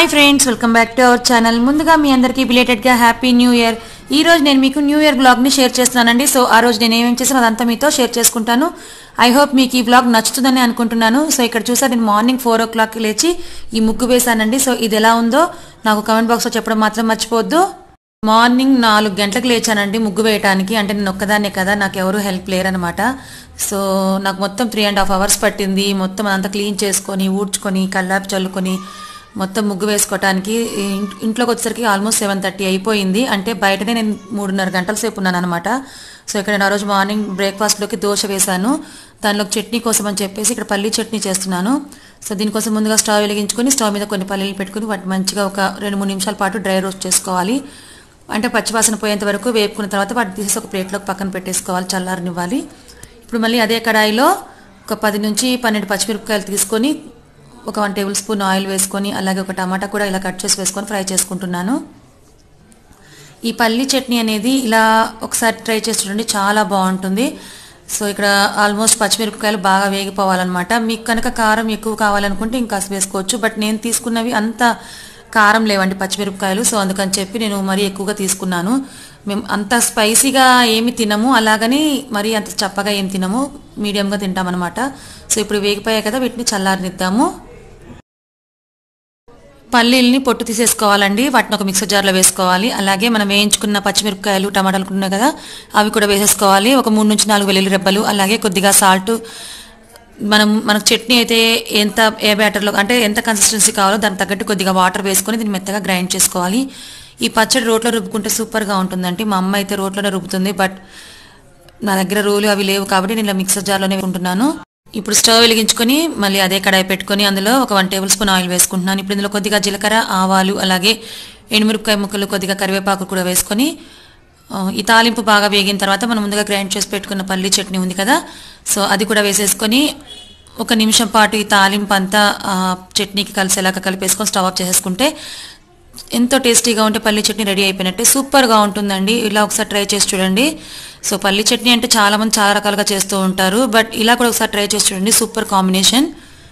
hi friends welcome back to our channel ముందుగా మీ అందరికీ బిలేటెడ్గా హ్యాపీ న్యూ ఇయర్ ఈ రోజు నేను మీకు న్యూ ఇయర్ బ్లాగ్ని షేర్ చేస్తున్నానండి సో ఆ రోజు నేను ఏమేమి చేసాను అదంతా మీతో షేర్ చేసుకుంటాను ఐ హోప్ మీకు ఈ బ్లాగ్ నచ్చుతుందని అనుకుంటున్నాను సో ఇక్కడ చూసారు నేను మార్నింగ్ ఫోర్ ఓ క్లాక్కి లేచి ఈ ముగ్గు వేశానండి సో ఇది ఎలా ఉందో నాకు కమెంట్ బాక్స్లో చెప్పడం మాత్రం మర్చిపోవద్దు మార్నింగ్ నాలుగు గంటలకు లేచానండి ముగ్గు వేయడానికి అంటే నేను ఒక్కదాన్నే కదా నాకు ఎవరు హెల్ప్ లేరనమాట సో నాకు మొత్తం త్రీ అండ్ హాఫ్ అవర్స్ పట్టింది మొత్తం అంతా క్లీన్ చేసుకొని ఊడ్చుకొని కల్లాపి చల్లుకొని మొత్తం ముగ్గు వేసుకోవటానికి ఇం- ఇంట్లోకి వచ్చేసరికి ఆల్మోస్ట్ సెవెన్ థర్టీ అయిపోయింది అంటే బయటనే నేను మూడున్నర గంటల సేపు ఉన్నాను అనమాట సో ఇక్కడ నేను ఆ రోజు మార్నింగ్ బ్రేక్ఫాస్ట్లోకి దోశ వేశాను దానిలోకి చట్నీ కోసం అని చెప్పేసి ఇక్కడ పల్లీ చట్నీ చేస్తున్నాను సో దీనికోసం ముందుగా స్టవ్ వెలిగించుకొని స్టవ్ మీద కొన్ని పల్లీలు పెట్టుకుని వాటి మంచిగా ఒక రెండు మూడు నిమిషాల పాటు డ్రై రోస్ట్ చేసుకోవాలి అంటే పచ్చివాసన పోయేంత వరకు వేపుకున్న తర్వాత వాటిని తీసేసి ఒక ప్లేట్లోకి పక్కన పెట్టేసుకోవాలి చల్లారనివ్వాలి ఇప్పుడు మళ్ళీ అదే కడాయిలో ఒక పది నుంచి పన్నెండు పచ్చిమిరపకాయలు తీసుకొని ఒక వన్ టేబుల్ స్పూన్ ఆయిల్ వేసుకొని అలాగే ఒక టమాటా కూడా ఇలా కట్ చేసి వేసుకొని ఫ్రై చేసుకుంటున్నాను ఈ పల్లి చట్నీ అనేది ఇలా ఒకసారి ట్రై చేసి చూడండి చాలా బాగుంటుంది సో ఇక్కడ ఆల్మోస్ట్ పచ్చిమిరపకాయలు బాగా వేగిపోవాలన్నమాట మీకు కనుక కారం ఎక్కువ కావాలనుకుంటే ఇంకా వేసుకోవచ్చు బట్ నేను తీసుకున్నవి అంత కారం లేవండి పచ్చిమిరపకాయలు సో అందుకని చెప్పి నేను మరీ ఎక్కువగా తీసుకున్నాను మేము అంత స్పైసీగా ఏమి తినము అలాగని మరీ అంత చప్పగా ఏం తినము మీడియంగా తింటామన్నమాట సో ఇప్పుడు వేగిపోయాయి కదా వీటిని చల్లారనిద్దాము పల్లీల్ని పొట్టు తీసేసుకోవాలండి వాటిని ఒక మిక్సర్ జార్లో వేసుకోవాలి అలాగే మనం వేయించుకున్న పచ్చిమిరపకాయలు టమాటాలు ఉన్నాయి కదా అవి కూడా వేసేసుకోవాలి ఒక మూడు నుంచి నాలుగు వెల్లుల్లి రెబ్బలు అలాగే కొద్దిగా సాల్ట్ మనం మనకు చట్నీ అయితే ఎంత ఏ బ్యాటర్లో అంటే ఎంత కన్సిస్టెన్సీ కావాలో దానికి తగ్గట్టు కొద్దిగా వాటర్ వేసుకొని దీన్ని మెత్తగా గ్రైండ్ చేసుకోవాలి ఈ పచ్చడి రోట్లో రుబ్బుకుంటే సూపర్గా ఉంటుందండి మా అమ్మ అయితే రోట్లోనే రుబ్బుతుంది బట్ నా దగ్గర రోలు అవి లేవు కాబట్టి నేను ఇలా మిక్సర్ జార్లోనే ఉంటున్నాను ఇప్పుడు స్టవ్ వెలిగించుకొని మళ్ళీ అదే కడాయి పెట్టుకొని అందులో ఒక వన్ టేబుల్ స్పూన్ ఆయిల్ వేసుకుంటున్నాను ఇప్పుడు ఇందులో కొద్దిగా జీలకర్ర ఆవాలు అలాగే ఎండుమిరపకాయ ముక్కలు కొద్దిగా కరివేపాకు కూడా వేసుకొని ఆ, ఈ తాలింపు బాగా వేగిన తర్వాత మనం ముందుగా గ్రైండ్ చేసి పెట్టుకున్న పల్లి చట్నీ ఉంది కదా సో అది కూడా వేసేసుకొని ఒక నిమిషం పాటు ఈ తాలింపు అంతా ఆ, చట్నీకి కలిసేలాగా కలిపేసుకొని స్టవ్ ఆఫ్ చేసేసుకుంటే ఎంతో టేస్టీగా ఉంటే పల్లి చట్నీ రెడీ అయిపోయినట్టే సూపర్గా ఉంటుందండి ఇలా ఒకసారి ట్రై చేసి చూడండి సో పల్లి చట్నీ అంటే చాలా మంది చాలా రకాలుగా చేస్తూ ఉంటారు బట్ ఇలా కూడా ఒకసారి ట్రై చేసి చూడండి సూపర్ కాంబినేషన్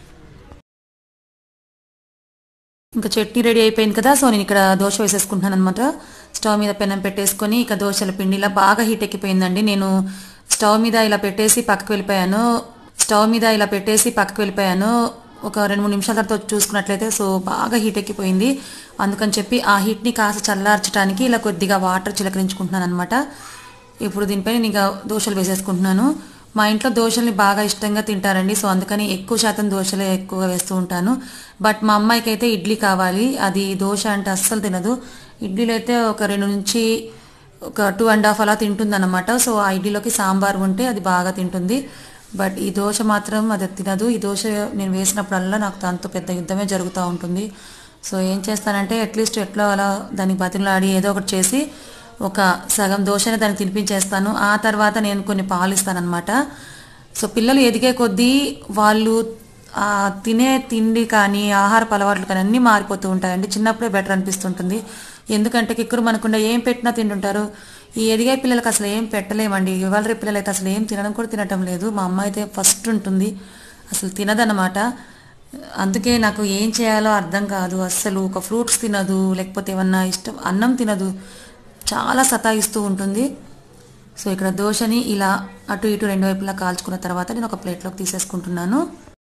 ఇంకా చట్నీ రెడీ అయిపోయింది కదా సో నేను ఇక్కడ దోశ వేసేసుకుంటున్నాను అనమాట స్టవ్ మీద పెనం పెట్టేసుకొని ఇక దోశల పిండి ఇలా బాగా హీట్ ఎక్కిపోయిందండి నేను స్టవ్ మీద ఇలా పెట్టేసి పక్కకు వెళ్ళిపోయాను స్టవ్ మీద ఇలా పెట్టేసి పక్కకు వెళ్ళిపోయాను ఒక రెండు మూడు నిమిషాల తర్వాత వచ్చి చూసుకున్నట్లయితే సో బాగా హీట్ ఎక్కిపోయింది అందుకని చెప్పి ఆ హీట్ని కాస్త చల్లార్చడానికి ఇలా కొద్దిగా వాటర్ చిలకరించుకుంటున్నాను అనమాట ఇప్పుడు దీనిపైన నేను ఇక దోశలు వేసేసుకుంటున్నాను మా ఇంట్లో దోశల్ని బాగా ఇష్టంగా తింటారండి సో అందుకని ఎక్కువ శాతం దోశలే ఎక్కువగా వేస్తూ ఉంటాను బట్ మా అమ్మాయికి అయితే ఇడ్లీ కావాలి అది దోశ అంటే అస్సలు తినదు ఇడ్లీలు అయితే ఒక రెండు నుంచి ఒక టూ అండ్ హాఫ్ అలా తింటుంది అనమాట సో ఆ ఇడ్లీలోకి సాంబార్ ఉంటే అది బాగా తింటుంది బట్ ఈ దోశ మాత్రం అది తినదు ఈ దోశ నేను వేసినప్పుడల్లా నాకు దాంతో పెద్ద యుద్ధమే జరుగుతూ ఉంటుంది సో ఏం చేస్తానంటే అట్లీస్ట్ ఎట్లా అలా దానికి బతిమలాడి ఏదో ఒకటి చేసి ఒక సగం దోశని దానికి తినిపించేస్తాను ఆ తర్వాత నేను కొన్ని పాలు ఇస్తానమాట సో పిల్లలు ఎదిగే కొద్దీ వాళ్ళు ఆ తినే తిండి కానీ ఆహారపు అలవాట్లు కానీ అన్నీ మారిపోతూ ఉంటాయండి చిన్నప్పుడే బెటర్ అనిపిస్తుంటుంది ఎందుకంటే కిక్కురు మనకుండా ఏం పెట్టినా తింటుంటారు ఈ ఎదిగే పిల్లలకు అసలు ఏం పెట్టలేమండి ఇవాళ రేపు పిల్లలు అయితే అసలు ఏం తినడం కూడా తినటం లేదు మా అమ్మ అయితే ఫస్ట్ ఉంటుంది అసలు తినదన్నమాట అందుకే నాకు ఏం చేయాలో అర్థం కాదు అస్సలు ఒక ఫ్రూట్స్ తినదు లేకపోతే ఏమన్నా ఇష్టం అన్నం తినదు చాలా సతాయిస్తూ ఉంటుంది సో ఇక్కడ దోశని ఇలా అటు ఇటు రెండు వైపులా కాల్చుకున్న తర్వాత నేను ఒక ప్లేట్లోకి తీసేసుకుంటున్నాను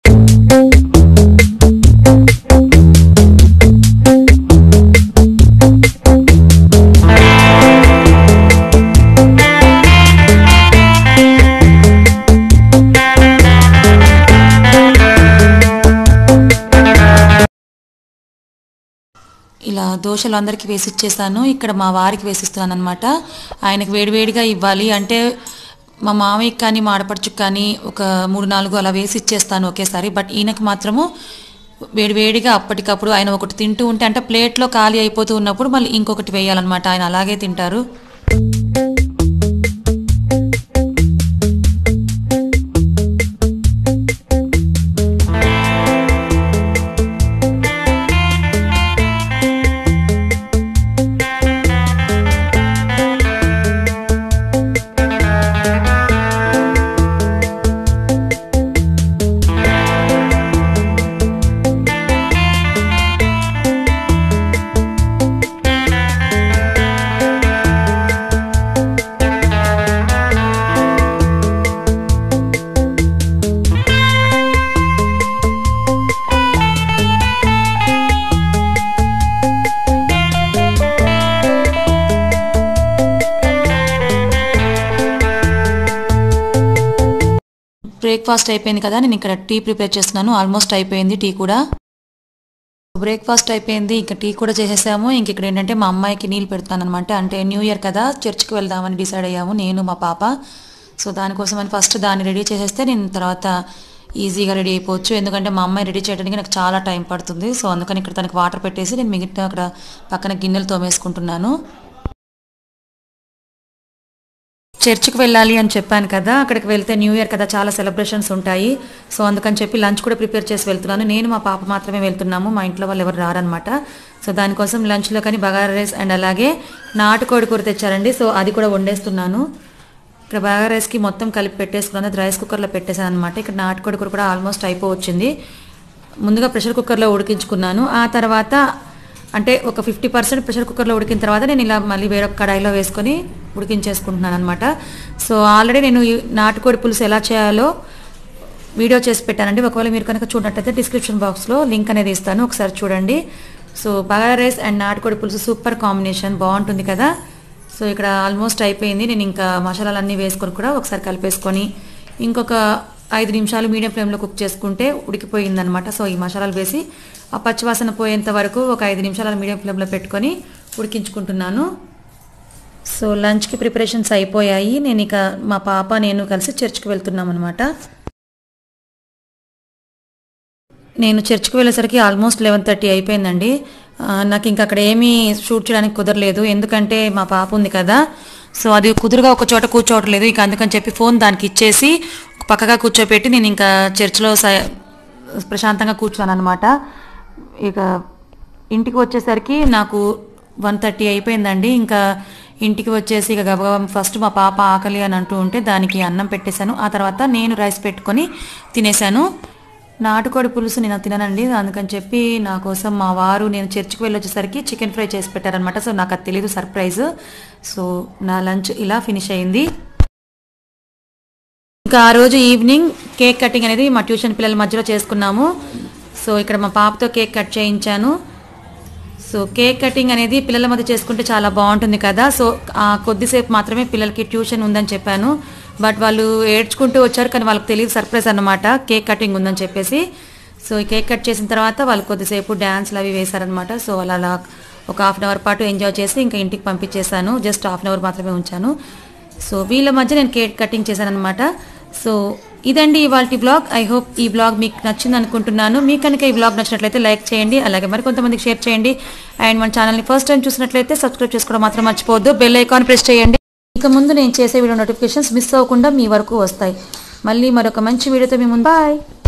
ఇలా దోశలు అందరికీ వేసి ఇచ్చేసాను ఇక్కడ మా వారికి వేసిస్తున్నాను అనమాట ఆయనకు వేడివేడిగా ఇవ్వాలి అంటే మా మామయ్యకి కానీ మా ఆడపడుచుకు కానీ ఒక మూడు నాలుగు అలా వేసి ఇచ్చేస్తాను ఒకేసారి బట్ ఈయనకి మాత్రము వేడివేడిగా అప్పటికప్పుడు ఆయన ఒకటి తింటూ ఉంటే అంటే ప్లేట్లో ఖాళీ అయిపోతూ ఉన్నప్పుడు మళ్ళీ ఇంకొకటి వేయాలన్నమాట ఆయన అలాగే తింటారు బ్రేక్ఫాస్ట్ అయిపోయింది కదా నేను ఇక్కడ టీ ప్రిపేర్ చేస్తున్నాను ఆల్మోస్ట్ అయిపోయింది టీ కూడా బ్రేక్ఫాస్ట్ అయిపోయింది ఇంకా టీ కూడా చేసేసాము ఇంక ఇక్కడ ఏంటంటే మా అమ్మాయికి నీళ్ళు పెడతాను అనమాట అంటే న్యూ ఇయర్ కదా చర్చ్కి వెళ్దామని డిసైడ్ అయ్యాము నేను మా పాప సో దానికోసం అని ఫస్ట్ దాన్ని రెడీ చేసేస్తే నేను తర్వాత ఈజీగా రెడీ అయిపోవచ్చు ఎందుకంటే మా అమ్మాయి రెడీ చేయడానికి నాకు చాలా టైం పడుతుంది సో అందుకని ఇక్కడ తనకి వాటర్ పెట్టేసి నేను మిగతా అక్కడ పక్కన గిన్నెలు తోమేసుకుంటున్నాను చర్చ్కి వెళ్ళాలి అని చెప్పాను కదా అక్కడికి వెళ్తే న్యూ ఇయర్ కదా చాలా సెలబ్రేషన్స్ ఉంటాయి సో అందుకని చెప్పి లంచ్ కూడా ప్రిపేర్ చేసి వెళ్తున్నాను నేను మా పాప మాత్రమే వెళ్తున్నాము మా ఇంట్లో వాళ్ళు ఎవరు రారనమాట సో దానికోసం లంచ్లో కానీ బగారా రైస్ అండ్ అలాగే నాటుకోడి కూర తెచ్చారండి సో అది కూడా వండేస్తున్నాను ఇక్కడ బగారా రైస్కి మొత్తం కలిపి పెట్టేసుకున్నాను అది రైస్ కుక్కర్లో పెట్టేశాను అనమాట ఇక్కడ నాటుకోడి కూర కూడా ఆల్మోస్ట్ అయిపోవచ్చింది ముందుగా ప్రెషర్ కుక్కర్లో ఉడికించుకున్నాను ఆ తర్వాత అంటే ఒక ఫిఫ్టీ పర్సెంట్ ప్రెషర్ కుక్కర్లో ఉడికిన తర్వాత నేను ఇలా మళ్ళీ వేరొక కడాయిలో వేసుకొని ఉడికించేసుకుంటున్నాను అనమాట సో ఆల్రెడీ నేను ఈ నాటుకోడి పులుసు ఎలా చేయాలో వీడియో చేసి పెట్టానండి ఒకవేళ మీరు కనుక చూడనట్టయితే డిస్క్రిప్షన్ బాక్స్లో లింక్ అనేది ఇస్తాను ఒకసారి చూడండి సో బగారా రైస్ అండ్ నాటుకోడి పులుసు సూపర్ కాంబినేషన్ బాగుంటుంది కదా సో ఇక్కడ ఆల్మోస్ట్ అయిపోయింది నేను ఇంకా మసాలాలన్నీ వేసుకొని కూడా ఒకసారి కలిపేసుకొని ఇంకొక ఐదు నిమిషాలు మీడియం ఫ్లేమ్లో కుక్ చేసుకుంటే ఉడికిపోయిందనమాట సో ఈ మసాలాలు వేసి ఆ పచ్చివాసన పోయేంత వరకు ఒక ఐదు నిమిషాలు మీడియం ఫ్లేమ్లో పెట్టుకొని ఉడికించుకుంటున్నాను సో లంచ్కి ప్రిపరేషన్స్ అయిపోయాయి నేను ఇక మా పాప నేను కలిసి చర్చ్కి వెళ్తున్నాం అనమాట నేను చర్చ్కి వెళ్ళేసరికి ఆల్మోస్ట్ లెవెన్ థర్టీ అయిపోయిందండి ఆ, నాకు ఇంకా అక్కడ ఏమీ షూట్ చేయడానికి కుదరలేదు ఎందుకంటే మా పాప ఉంది కదా సో అది కుదురుగా ఒక చోట కూర్చోవట్లేదు ఇక అందుకని చెప్పి ఫోన్ దానికి ఇచ్చేసి పక్కగా కూర్చోపెట్టి నేను ఇంకా చర్చ్లో స- ప్రశాంతంగా కూర్చున్నాను అనమాట ఇక ఇంటికి వచ్చేసరికి నాకు వన్ థర్టీ అయిపోయిందండి ఇంకా ఇంటికి వచ్చేసి ఇక గబగబా ఫస్ట్ మా పాప ఆకలి అని అంటూ ఉంటే దానికి అన్నం పెట్టేశాను ఆ తర్వాత నేను రైస్ పెట్టుకొని తినేశాను నాటుకోడి పులుసు నేను తిననండి అందుకని చెప్పి నా కోసం మా వారు నేను చర్చికి వెళ్ళి వచ్చేసరికి చికెన్ ఫ్రై చేసి పెట్టారనమాట సో నాకు అది తెలియదు సర్ప్రైజ్ సో నా లంచ్ ఇలా ఫినిష్ అయింది ఇంకా ఆ రోజు ఈవినింగ్ కేక్ కటింగ్ అనేది మా ట్యూషన్ పిల్లల మధ్యలో చేసుకున్నాము సో ఇక్కడ మా పాపతో కేక్ కట్ చేయించాను సో కేక్ కటింగ్ అనేది పిల్లల మధ్య చేసుకుంటే చాలా బాగుంటుంది కదా సో ఆ కొద్దిసేపు మాత్రమే పిల్లలకి ట్యూషన్ ఉందని చెప్పాను బట్ వాళ్ళు ఏడ్చుకుంటూ వచ్చారు కానీ వాళ్ళకి తెలియదు సర్ప్రైజ్ అన్నమాట కేక్ కటింగ్ ఉందని చెప్పేసి సో ఈ కేక్ కట్ చేసిన తర్వాత వాళ్ళు కొద్దిసేపు డ్యాన్స్లు అవి వేశారనమాట సో అలా అలా ఒక హాఫ్ అన్ అవర్ పాటు ఎంజాయ్ చేసి ఇంకా ఇంటికి పంపించేశాను జస్ట్ హాఫ్ అన్ అవర్ మాత్రమే ఉంచాను సో వీళ్ళ మధ్య నేను కేక్ కటింగ్ చేశాను అనమాట సో ఇదండి ఇవాళ బ్లాగ్ ఐ హోప్ ఈ బ్లాగ్ మీకు నచ్చింది అనుకుంటున్నాను మీకు కనుక ఈ బ్లాగ్ నచ్చినట్లయితే లైక్ చేయండి అలాగే మరి కొంతమందికి షేర్ చేయండి అండ్ మన ఛానల్ని ఫస్ట్ టైం చూసినట్లయితే సబ్స్క్రైబ్ చేసుకోవడం మాత్రం మర్చిపోవద్దు బెల్ ఐకాన్ ప్రెస్ చేయండి ఇక ముందు నేను చేసే వీడియో నోటిఫికేషన్స్ మిస్ అవ్వకుండా మీ వరకు వస్తాయి మళ్ళీ మరొక మంచి వీడియోతో మీ ముందు బాయ్